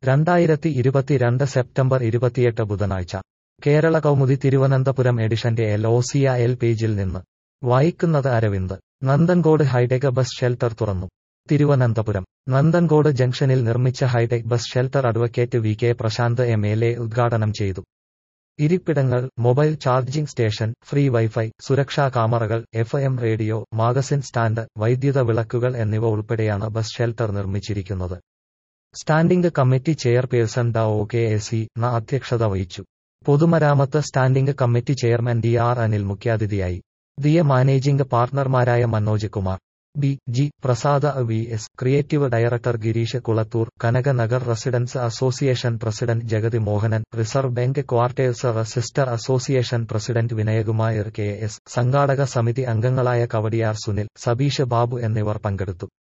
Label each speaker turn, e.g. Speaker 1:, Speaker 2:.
Speaker 1: രണ്ടായിരത്തി ഇരുപത്തിരണ്ട് സെപ്റ്റംബർ ഇരുപത്തിയെട്ട് ബുധനാഴ്ച കേരള കൗമുദി തിരുവനന്തപുരം എഡിഷന്റെ എൽ ഒ സി എൽ പേജിൽ നിന്ന് വായിക്കുന്നത് Aravind Nandancode hi tech bus shelter തുറന്നു തിരുവനന്തപുരം നന്ദൻകോട് ജംഗ്ഷനിൽ നിർമ്മിച്ച hi tech bus shelter advocate V K Prashanth M L A ഉദ്ഘാടനം ചെയ്തു ഇരിപ്പിടങ്ങൾ mobile charging station free wifi സുരക്ഷാ കാമറകൾ F M radio magazine stand വൈദ്യുത വിളക്കുകൾ എന്നിവ ഉൾപ്പെടെയാണ് ബസ് ഷെൽട്ടർ നിർമ്മിച്ചിരിക്കുന്നത് സ്റ്റാൻഡിംഗ് കമ്മിറ്റി ചെയർപേഴ്സൺ ഡ ഒ കെ എ സി ന അധ്യക്ഷത വഹിച്ചു പൊതുമരാമത്ത് standing committee chairman D R Anil മുഖ്യാതിഥിയായി ദിയ മാനേജിംഗ് പാർട്ണർമാരായ Manoj Kumar B G Prasad V S creative director Girish Kulathoor Kanaka Nagar residents association president Jagathy Mohanan reserve bank quarters sister association president Vinayakumar K S സംഘാടക സമിതി അംഗങ്ങളായ കവടിയാർ സുനിൽ സബീഷ് ബാബു എന്നിവർ പങ്കെടുത്തു